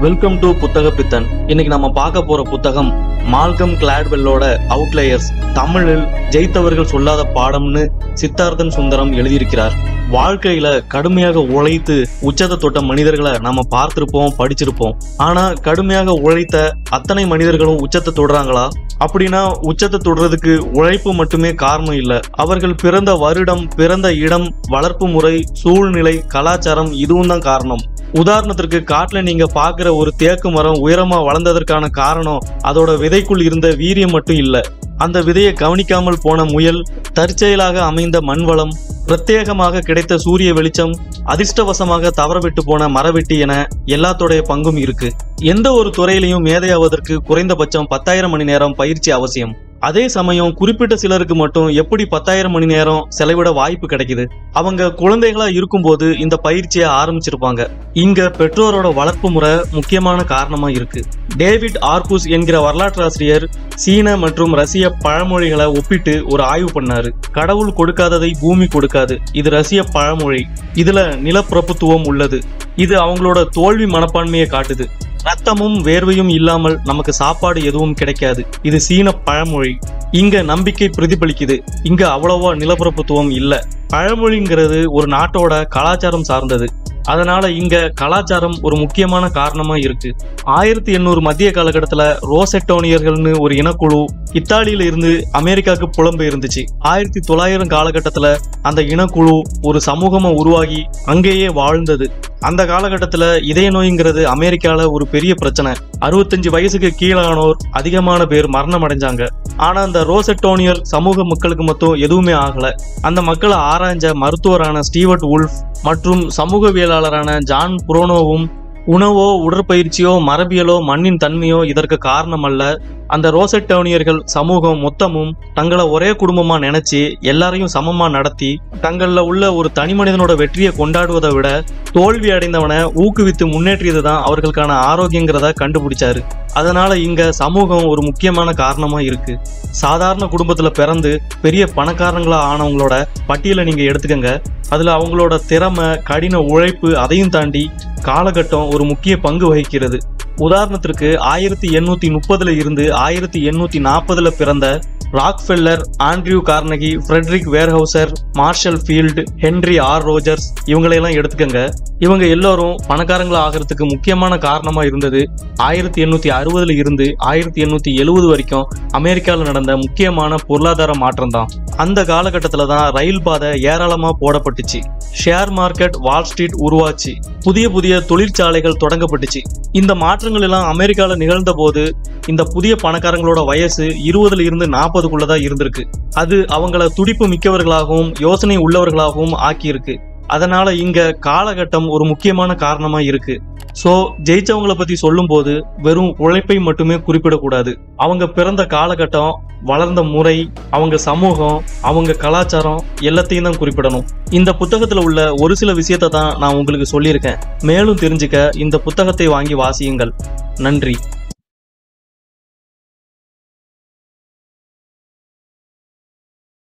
welcome to புத்தக பித்தன் இன்னைக்கு நம்ம பார்க்க போற புத்தகம் மால்கம் கிளாட்வெல்லோட அவுட்லேயர்ஸ் தமிழில் ஜெயித்தவர்கள் சொல்லாத பாடம்னு சித்தார்த்தன் சுந்தரம் எழுதியிருக்கிறார் வாழ்க்கையில கடுமையாக உழைத்து உச்சத்தை தொட்ட மனிதர்களை நாம பார்த்திருப்போம் படிச்சிருப்போம் ஆனா கடுமையாக உழைத்த அத்தனை மனிதர்களும் உச்சத்தை தொடுறாங்களா அப்படின்னா உச்சத்தை தொடுறதுக்கு உழைப்பு மட்டுமே காரணம் இல்ல அவர்கள் பிறந்த வருடம் பிறந்த இடம் வளர்ப்பு முறை சூழ்நிலை கலாச்சாரம் இதுவும் தான் காரணம் உதாரணத்திற்கு காட்டுல நீங்க பாக்குற ஒரு தேக்கு மரம் உயரமா வளர்ந்ததற்கான காரணம் அதோட விதைக்குள் இருந்த வீரியம் மட்டும் இல்ல அந்த விதையை கவனிக்காமல் போன முயல் தற்செயலாக அமைந்த மண்வளம் பிரத்யேகமாக கிடைத்த சூரிய வெளிச்சம் அதிர்ஷ்டவசமாக தவறவிட்டு போன மரவெட்டி என எல்லாத்தோடைய பங்கும் இருக்கு எந்த ஒரு துறையிலையும் மேதையாவதற்கு குறைந்தபட்சம் பத்தாயிரம் மணி நேரம் பயிற்சி அவசியம் அதே சமயம் குறிப்பிட்ட சிலருக்கு மட்டும் எப்படி பத்தாயிரம் மணி நேரம் செலவிட வாய்ப்பு கிடைக்குது அவங்க குழந்தைகளா இருக்கும்போது இந்த பயிற்சியை ஆரம்பிச்சிருப்பாங்க இங்க பெற்றோரோட வளர்ப்பு முறை முக்கியமான காரணமா இருக்கு டேவிட் ஆர்கூஸ் என்கிற வரலாற்றாசிரியர் சீன மற்றும் ரஷ்ய பழமொழிகளை ஒப்பிட்டு ஒரு ஆய்வு பண்ணாரு கடவுள் கொடுக்காததை பூமி கொடுக்காது இது ரஷ்ய பழமொழி இதுல நிலப்பிரபுத்துவம் உள்ளது இது அவங்களோட தோல்வி மனப்பான்மையை காட்டுது ரத்தமும் வேர்வையும் இல்லாமல் நமக்கு சாப்பாடு எதுவும் கிடைக்காது இது சீன பழமொழி இங்க நம்பிக்கை பிரதிபலிக்குது இங்க அவ்வளவா நிலப்பிரபுத்துவம் இல்ல பழமொழிங்கிறது ஒரு நாட்டோட கலாச்சாரம் சார்ந்தது அதனால இங்க கலாச்சாரம் ஒரு முக்கியமான காரணமா இருக்கு ஆயிரத்தி எண்ணூறு மத்திய காலகட்டத்துல ரோசெட்டோனியர்கள்னு ஒரு இனக்குழு இத்தாலியில இருந்து அமெரிக்காவுக்கு புலம்பெயர்ந்துச்சு ஆயிரத்தி தொள்ளாயிரம் காலகட்டத்துல அந்த இனக்குழு ஒரு சமூகமா உருவாகி அங்கேயே வாழ்ந்தது அந்த காலகட்டத்துல இதய நோய்ங்கிறது அமெரிக்கால ஒரு பெரிய பிரச்சனை அறுபத்தஞ்சு வயசுக்கு கீழானோர் அதிகமான பேர் மரணம் அடைஞ்சாங்க ஆனா அந்த ரோசெட்டோனியர் சமூக மக்களுக்கு மட்டும் எதுவுமே ஆகல அந்த மக்களை ஆராய்ஞ்ச மருத்துவரான ஸ்டீவர்ட் உல்ஃப் மற்றும் சமூகவியலாளரான ஜான் புரோனோவும் உணவோ உடற்பயிற்சியோ மரபியலோ மண்ணின் தன்மையோ இதற்கு காரணம் அல்ல அந்த ரோசெட்டோனியர்கள் சமூகம் மொத்தமும் தங்களை ஒரே குடும்பமா நினைச்சு எல்லாரையும் சமமா நடத்தி தங்கள்ல உள்ள ஒரு தனி மனிதனோட வெற்றியை கொண்டாடுவதை விட தோல்வி அடைந்தவனை ஊக்குவித்து முன்னேற்றியது தான் அவர்களுக்கான ஆரோக்கியங்கிறத கண்டுபிடிச்சாரு அதனால இங்க சமூகம் ஒரு முக்கியமான காரணமா இருக்கு சாதாரண குடும்பத்துல பிறந்து பெரிய பணக்காரங்களா ஆனவங்களோட பட்டியலை நீங்க எடுத்துக்கங்க அதுல அவங்களோட திறமை கடின உழைப்பு அதையும் தாண்டி காலகட்டம் ஒரு முக்கிய பங்கு வகிக்கிறது உதாரணத்திற்கு ஆயிரத்தி எண்ணூத்தி முப்பதுல இருந்து ஆயிரத்தி எண்ணூத்தி நாற்பதுல பிறந்த Rockefeller Andrew Carnegie Frederick Weyerhaeuser Marshall Field Henry R Rogers இவங்களையெல்லாம் எடுத்துக்கங்க இவங்க எல்லாரும் பணக்காரங்களா ஆகிறதுக்கு முக்கியமான காரணமா இருந்தது ஆயிரத்தி எண்ணூத்தி அறுபதுல இருந்து ஆயிரத்தி எண்ணூத்தி எழுபது வரைக்கும் அமெரிக்காவில் நடந்த முக்கியமான பொருளாதார மாற்றம் தான் அந்த காலகட்டத்துல தான் ரயில் பாதை ஏராளமா போடப்பட்டுச்சு ஷேர் மார்க்கெட் வால் ஸ்ட்ரீட் உருவாச்சு புதிய புதிய தொழிற்சாலைகள் தொடங்கப்பட்டுச்சு இந்த மாற்றங்கள் எல்லாம் அமெரிக்கால நிகழ்ந்த போது இந்த புதிய பணக்காரங்களோட வயசு இருபதுல இருந்து நாற்பதுக்குள்ளதான் இருந்திருக்கு அது அவங்கள துடிப்பு மிக்கவர்களாகவும் யோசனை உள்ளவர்களாகவும் ஆக்கியிருக்கு அதனால இங்க காலகட்டம் ஒரு முக்கியமான காரணமா இருக்கு சோ ஜெயிச்சவங்களை பத்தி சொல்லும்போது வெறும் உழைப்பை மட்டுமே குறிப்பிடக்கூடாது அவங்க பிறந்த காலகட்டம் வளர்ந்த முறை அவங்க சமூகம் அவங்க கலாச்சாரம் எல்லாத்தையும் தான் குறிப்பிடணும் இந்த புத்தகத்துல உள்ள ஒரு சில விஷயத்தை தான் நான் உங்களுக்கு சொல்லியிருக்கேன் மேலும் தெரிஞ்சுக்க இந்த புத்தகத்தை வாங்கி வாசியுங்கள் நன்றி